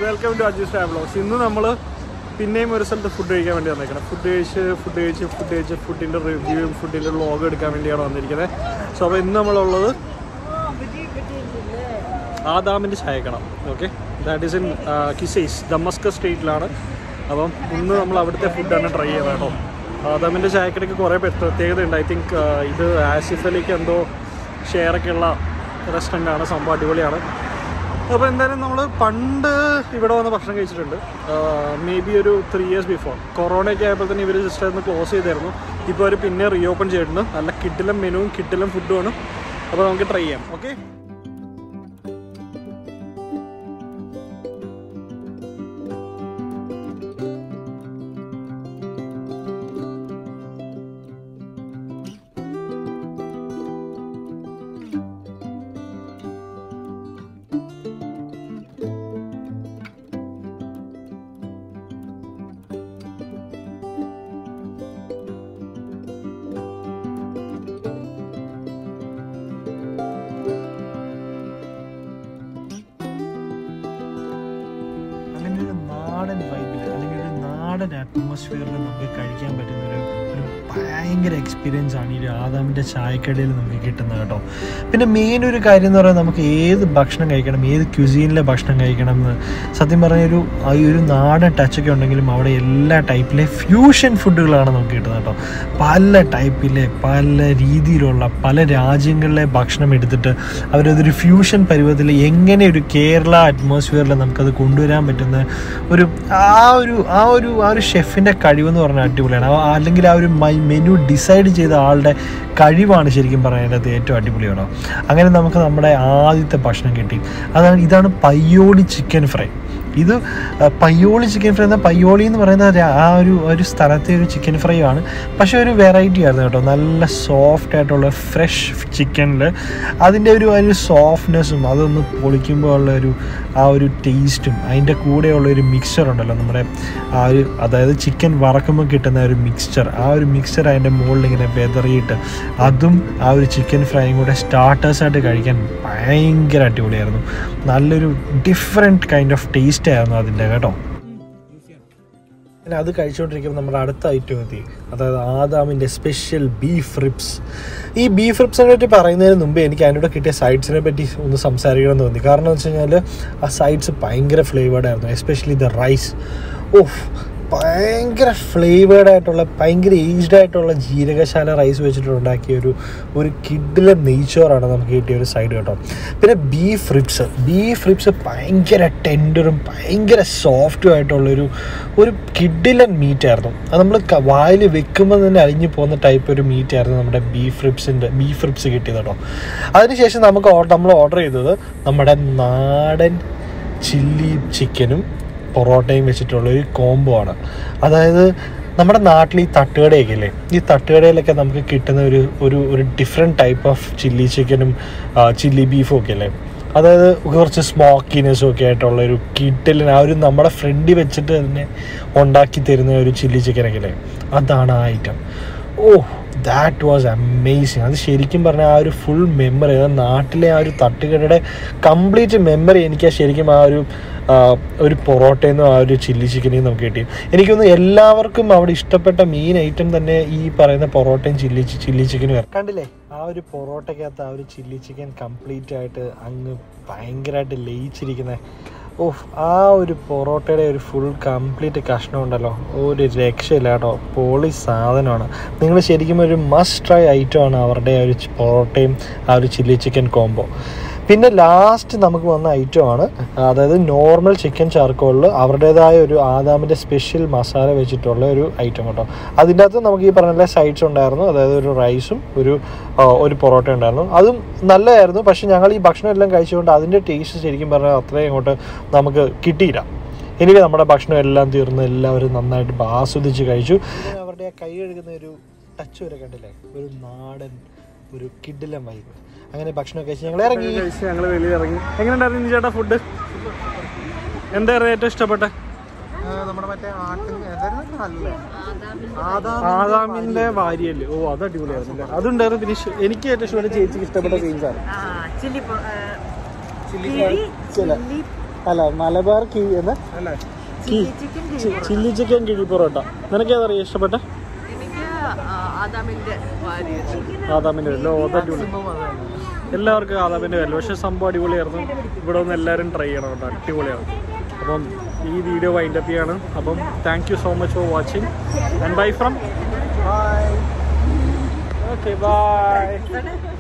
Welcome to Aji's ട്രാവലോസ് ഇന്ന് നമ്മൾ പിന്നെയും ഒരു സ്ഥലത്ത് ഫുഡ് കഴിക്കാൻ വേണ്ടി വന്നേക്കണം ഫുഡ് കഴിച്ച് ഫുഡ് കഴിച്ച് ഫുഡ് കഴിച്ച് ഫുഡിൻ്റെ റിവ്യൂവും ഫുഡിൻ്റെ വ്ളോഗ് എടുക്കാൻ വേണ്ടിയാണ് വന്നിരിക്കുന്നത് സോ അപ്പോൾ ഇന്ന് നമ്മളുള്ളത് ആദാമിൻ്റെ ചായക്കണം okay that is in Qusais Damascus സ്ട്രീറ്റിലാണ് അപ്പം ഇന്ന് നമ്മൾ അവിടുത്തെ ഫുഡാണ് ട്രൈ ചെയ്യുന്നത് കേട്ടോ ആദാമിൻ്റെ ചായക്കടയ്ക്ക് കുറേ പെ- പ്രത്യേകതയുണ്ട് ഐ തിങ്ക് ഇത് ആസിഫ് അലിക്ക് എന്തോ ഷെയറൊക്കെ ഉള്ള റെസ്റ്റോറൻ്റ് ആണ് സംഭവം അടിപൊളിയാണ് അപ്പോൾ എന്തായാലും നമ്മൾ പണ്ട് ഇവിടെ വന്ന് ഭക്ഷണം കഴിച്ചിട്ടുണ്ട് മേ ബി ഒരു ത്രീ ഇയേഴ്സ് ബിഫോർ കൊറോണയൊക്കെ ആയപ്പോൾ തന്നെ ഇവർ ജസ്റ്റ് ഒന്ന് ക്ലോസ് ചെയ്തായിരുന്നു ഇപ്പോൾ അവർ പിന്നെ റീ ഓപ്പൺ ചെയ്തിട്ടുണ്ട് നല്ല കിട്ടിലും മെനുവും കിട്ടിലും ഫുഡുമാണ് അപ്പോൾ നമുക്ക് ട്രൈ ചെയ്യാം ഓക്കെ അങ്ങനെ ഒരു നാടൻ വൈബിൽ അല്ലെങ്കിൽ ഒരു നാടൻ അറ്റ്മോസ്ഫിയറിൽ നമുക്ക് കഴിക്കാൻ പറ്റുന്ന ഒരു ഒരു ഭയങ്കര എക്സ്പീരിയൻസ് ആണ് ഈ ഒരു ആദാമിൻ്റെ ചായക്കടയിൽ നമുക്ക് കിട്ടുന്നത് കേട്ടോ പിന്നെ മെയിൻ ഒരു കാര്യം എന്ന് പറയുന്നത് നമുക്ക് ഏത് ഭക്ഷണം കഴിക്കണം ഏത് ക്യുസീനിലെ ഭക്ഷണം കഴിക്കണം എന്ന് സത്യം പറഞ്ഞ ഒരു ആ ഈ ഒരു നാടൻ ടച്ചൊക്കെ ഉണ്ടെങ്കിലും അവിടെ എല്ലാ ടൈപ്പിലെ ഫ്യൂഷൻ ഫുഡുകളാണ് നമുക്ക് കിട്ടുന്നത് കേട്ടോ പല ടൈപ്പിലെ പല രീതിയിലുള്ള പല രാജ്യങ്ങളിലെ ഭക്ഷണം എടുത്തിട്ട് അവരതൊരു ഫ്യൂഷൻ പരുവത്തിൽ എങ്ങനെ ഒരു കേരള അറ്റ്മോസ്ഫിയറിൽ നമുക്കത് കൊണ്ടുവരാൻ പറ്റുന്ന ഒരു ആ ഒരു ആ ഒരു ആ ഒരു ഷെഫിൻ്റെ കഴിവെന്ന് പറഞ്ഞാൽ അടിപൊളിയാണ് ആ- അല്ലെങ്കിൽ ആ ഒരു മെനു ഡിസൈഡ് ചെയ്ത ആളുടെ കഴിവാണ് ശരിക്കും പറയാനത് ഏറ്റവും അടിപൊളിയാണോ അങ്ങനെ നമുക്ക് നമ്മുടെ ആദ്യത്തെ ഭക്ഷണം കിട്ടി അതാണ് ഇതാണ് പയ്യോളി ചിക്കൻ ഫ്രൈ ഇത് ആ, പയ്യോളി ചിക്കൻ ഫ്രൈ എന്നാൽ പയ്യോളി എന്ന് പറയുന്ന ഒരു- ആ ഒരു ഒരു സ്ഥലത്തെ ഒരു ചിക്കൻ ഫ്രൈ ആണ് പക്ഷേ ഒരു വെറൈറ്റി ആയിരുന്നു കേട്ടോ നല്ല സോഫ്റ്റ് ആയിട്ടുള്ള ഫ്രഷ് ചിക്കനിൽ അതിൻ്റെ ഒരു ഒരു സോഫ്റ്റ്നെസ്സും അതൊന്ന് പൊളിക്കുമ്പോൾ ഉള്ള ഒരു ആ ഒരു ടേസ്റ്റും അതിൻ്റെ കൂടെയുള്ള ഒരു മിക്സ്ചർ ഉണ്ടല്ലോ നമ്മുടെ ആ ഒരു അതായത് ചിക്കൻ വറക്കുമ്പോൾ കിട്ടുന്ന ഒരു മിക്സ്ചർ ആ ഒരു മിക്സ്ചർ അതിൻ്റെ മുകളിൽ ഇങ്ങനെ വെതറിയിട്ട് അതും ആ ഒരു ചിക്കൻ ഫ്രൈയും കൂടെ സ്റ്റാർട്ടേഴ്സായിട്ട് കഴിക്കാൻ ഭയങ്കര അടിപൊളിയായിരുന്നു നല്ലൊരു ഡിഫറെൻറ്റ് കൈൻഡ് ഓഫ് ടേസ്റ്റ് ആയിരുന്നു അതിൻ്റെ കേട്ടോ പിന്നെ അത് കഴിച്ചുകൊണ്ടിരിക്കുമ്പോൾ നമ്മുടെ അടുത്ത ഐറ്റം എത്തി അതായത് ആദാമിൻ്റെ സ്പെഷ്യൽ ബീഫ് റിബ്സ് ഈ ബീഫ് റിബ്സിനെ പറ്റി പറയുന്നതിന് മുമ്പ് എനിക്ക് അതിനോട് കിട്ടിയ സൈഡ്സിനെ പറ്റി ഒന്ന് സംസാരിക്കണം എന്ന് തോന്നി കാരണം എന്ന് വെച്ച് കഴിഞ്ഞാൽ ആ സൈഡ്സ് ഭയങ്കര ഫ്ലേവേഡ് ആയിരുന്നു എസ്പെഷ്യലി ദ റൈസ് ഓഫ് ഭയങ്കര ഫ്ലേവേഡ് ആയിട്ടുള്ള ഭയങ്കര ഏജ്ഡ് ആയിട്ടുള്ള ജീരകശാല റൈസ് വെച്ചിട്ട് ഉണ്ടാക്കിയ ഒരു ഒരു കിഡിലെ നെയ്ച്ചോറാണ് നമുക്ക് കിട്ടിയ ഒരു സൈഡ് കേട്ടോ പിന്നെ ബീഫ് റിബ്സ് ബീഫ് റിബ്സ് ഭയങ്കര ടെൻഡറും ഭയങ്കര സോഫ്റ്റും ആയിട്ടുള്ളൊരു ഒരു കിഡിലൻ മീറ്റ് ആയിരുന്നു അത് നമ്മൾ വായിൽ വെക്കുമ്പോൾ തന്നെ അലിഞ്ഞു പോകുന്ന ടൈപ്പ് ഒരു മീറ്റ് ആയിരുന്നു നമ്മുടെ ബീഫ് റിബ്സിൻ്റെ ബീഫ് റിബ്സ് കിട്ടിയത് കേട്ടോ അതിനുശേഷം നമുക്ക് ഓ- നമ്മൾ ഓർഡർ ചെയ്തത് നമ്മുടെ നാടൻ ചില്ലി ചിക്കനും പൊറോട്ടയും വെച്ചിട്ടുള്ള ഒരു കോംബോ ആണ് അതായത് നമ്മുടെ നാട്ടിൽ ഈ തട്ടുകടയൊക്കെ ഇല്ലേ ഈ തട്ടുകടയിലൊക്കെ നമുക്ക് കിട്ടുന്ന ഒരു ഒരു ഒരു ഡിഫറെൻറ്റ് ടൈപ്പ് ഓഫ് ചില്ലി ചിക്കനും ചില്ലി ബീഫും ഒക്കെ അല്ലേ അതായത് കുറച്ച് സ്മോക്കിനെസ്സും ഒക്കെ ആയിട്ടുള്ള ഒരു കിട്ടലിന് ആ ഒരു നമ്മുടെ ഫ്രണ്ടിൽ വെച്ചിട്ട് തന്നെ ഉണ്ടാക്കി തരുന്ന ഒരു ചില്ലി ചിക്കനൊക്കെ അല്ലേ അതാണ് ആ item oh that was amazing അത് ശരിക്കും പറഞ്ഞാൽ ആ ഒരു ഫുൾ മെമ്മറി അതായത് നാട്ടിലെ ആ ഒരു തട്ടുകടയുടെ കംപ്ലീറ്റ് മെമ്മറി എനിക്ക് ആ ശരിക്കും ആ ഒരു ആ, ഒരു പൊറോട്ടയിൽ നിന്നും ആ ഒരു ചില്ലി ചിക്കനിൽ നിന്നും നമുക്ക് കിട്ടി എനിക്കൊന്ന് എല്ലാവർക്കും അവിടെ ഇഷ്ടപ്പെട്ട മെയിൻ ഐറ്റം തന്നെ ഈ പറയുന്ന പൊറോട്ടയും ചില്ലി ചില്ലി ചിക്കനും കണ്ടില്ലേ ആ ഒരു പൊറോട്ടയ്ക്കകത്ത് ആ ഒരു ചില്ലി ചിക്കൻ കംപ്ലീറ്റ് ആയിട്ട് അങ്ങ് ഭയങ്കരമായിട്ട് ലയിച്ചിരിക്കുന്ന ഓഹ് ആ ഒരു പൊറോട്ടയുടെ ഒരു ഫുൾ കംപ്ലീറ്റ് കഷ്ണം ഉണ്ടല്ലോ ഒരു രക്ഷയില്ല കേട്ടോ പൊളി സാധനമാണ് നിങ്ങൾ ശരിക്കും ഒരു മസ്റ്റ് ട്രൈ ഐറ്റമാണ് അവരുടെ ആ ഒരു ചി- പൊറോട്ടയും ആ ഒരു ചില്ലി ചിക്കൻ കോംബോ പിന്നെ ലാസ്റ്റ് നമുക്ക് വന്ന ഐറ്റമാണ് അതായത് നോർമൽ ചിക്കൻ ചാർക്കോളിൽ അവരുടേതായ ഒരു ആദാമിൻ്റെ സ്പെഷ്യൽ മസാല വെച്ചിട്ടുള്ള ഒരു ഐറ്റം കേട്ടോ അതിൻ്റെ അകത്ത് നമുക്ക് ഈ പറഞ്ഞ സൈഡ്സ് ഉണ്ടായിരുന്നു അതായത് ഒരു റൈസും ഒരു ആ, ഒരു പൊറോട്ട ഉണ്ടായിരുന്നു അതും നല്ലതായിരുന്നു പക്ഷെ ഞങ്ങൾ ഈ ഭക്ഷണം എല്ലാം കഴിച്ചുകൊണ്ട് അതിൻ്റെ ടേസ്റ്റ് ശരിക്കും പറഞ്ഞാൽ അത്രയും അങ്ങോട്ട് നമുക്ക് കിട്ടിയില്ല എനിക്ക് നമ്മുടെ ഭക്ഷണം എല്ലാം തീർന്ന് എല്ലാവരും നന്നായിട്ട് ആസ്വദിച്ച് കഴിച്ചു അവരുടെ കൈ കഴുകുന്ന ഒരു ടച്ച് വരെ കണ്ടില്ലേ ഒരു നാടൻ ഒരു കിഡിലം വൈബ് അങ്ങനെ ഭക്ഷണം കഴിച്ച് ഞങ്ങൾ ഇറങ്ങി കഴിച്ച് ഞങ്ങൾ വെളിയിൽ ഇറങ്ങി എങ്ങനെയുണ്ടായിരുന്നു ചേട്ടാ ഫുഡ് എന്തായിരുന്നു ഏറ്റവും ഇഷ്ടപ്പെട്ടെ നമ്മുടെ മറ്റേ ആട്ടും എന്തായിരുന്നു നല്ല ആദാമിന്റെ ഭാര്യയല്ലേ ഓ അത് അടിപൊളിയായിരുന്നു അല്ലേ? അതുണ്ടായിരുന്നു പിന്നെ ഇഷ്ട- എനിക്ക് ഏറ്റവും ഇഷ്ടപ്പെട്ട ചേച്ചിക്ക് ഇഷ്ടപ്പെട്ട സീൻസ് ആണ് ചില്ലി ചില്ലി ചില്ലി ചില്ലി അല്ല മലബാർ കീ എന്ന് അല്ലേ ചില്ലി ചിക്കൻ കിഴി പൊറോട്ട നിനക്ക് ഏതറിയാം ഇഷ്ടപ്പെട്ട എനിക്ക് ആദാമിന്റെ ഭാര്യ ആദാമിൻ്റെ ലോ അടിപൊളി എല്ലാവർക്കും ആദാമിൻ്റെ വില പക്ഷേ സംഭവം അടിപൊളിയായിരുന്നു ഇവിടെ ഒന്ന് എല്ലാവരും ട്രൈ ചെയ്യണം കേട്ടോ അടിപൊളിയാണ് അപ്പം ഈ വീഡിയോ വൈൻഡ് അപ്പ് ചെയ്യാണ് അപ്പം thank you so much for watching and bye from bye okay by